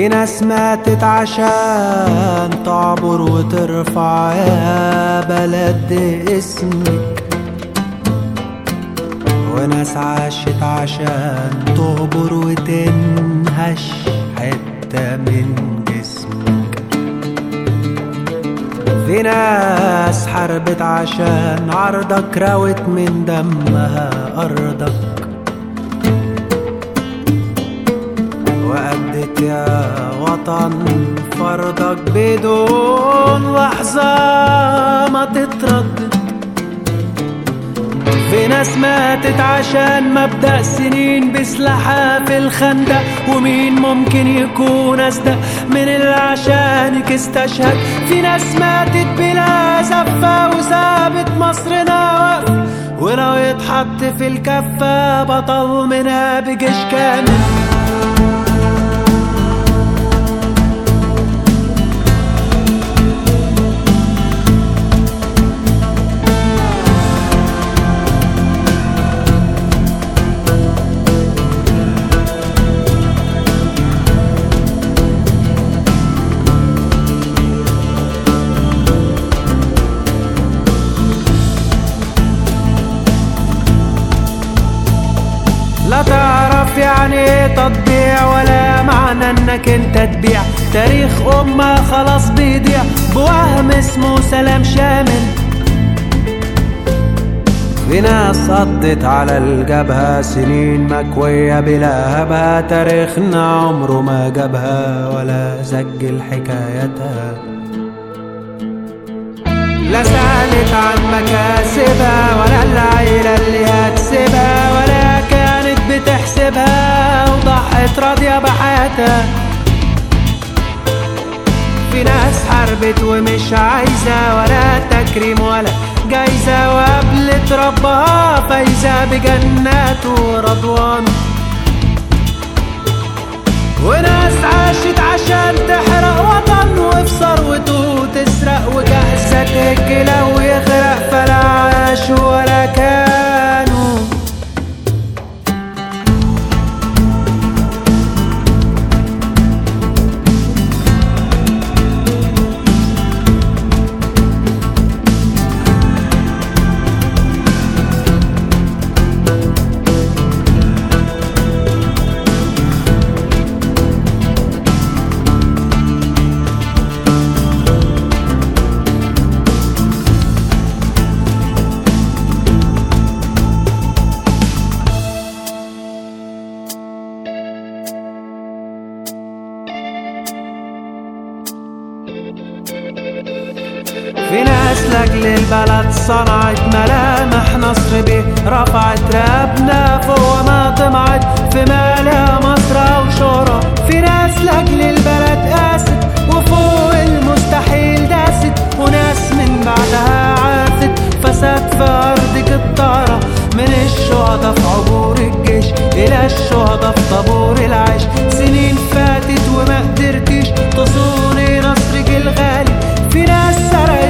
في ناس ماتت عشان تعبر وترفع يا بلد اسمك وناس عاشت عشان تهبر وتنهش حتة من جسمك في ناس حاربت عشان عرضك راوت من دمها أرضك وأدت يا وطن فرضك بدون لحظة ما تتردد في ناس ماتت عشان مبدأ سنين بسلاحها في الخندق ومين ممكن يكون أصدق من اللي عشانك استشهد في ناس ماتت بلا زفة وسابت مصرنا واقف ولو يتحط في الكفة بطل منها بجيش كامل لا تعرف يعني ايه تطبيع ولا معنى انك انت تبيع تاريخ امة خلاص بيضيع بوهم اسمه سلام شامل في ناس قضت على الجبهة سنين مكوية بلا هبها تاريخنا عمره ما جابها ولا سجل حكايتها لا سألت عن مكاسبها ولا العيلة اللي هتسيبها ولا كانت بتحسبها وضحت راضية بحياتها في ناس حاربت ومش عايزة ولا تكريم ولا جايزة وقبلت ربها فايزة بجنات ورضوان وناس عاشت عشان تحرق وطن وفي ثروته تسرق وجهزة تهج لو يغرق فلا عاش ولا كانوا في ناس لاجل البلد صنعت ملامح نصر بيه رفعت رقبنا فوق ما طمعت في مالها مصر او شهرة في ناس لاجل البلد قاست وفوق المستحيل داست وناس من بعدها عافت فساد في ارض قطارة من الشهداء في عبور الجيش الى الشهداء في طابور العيش سنين فاتت وما قدرتيش تصوني نصرك الغالي في ناس سرقت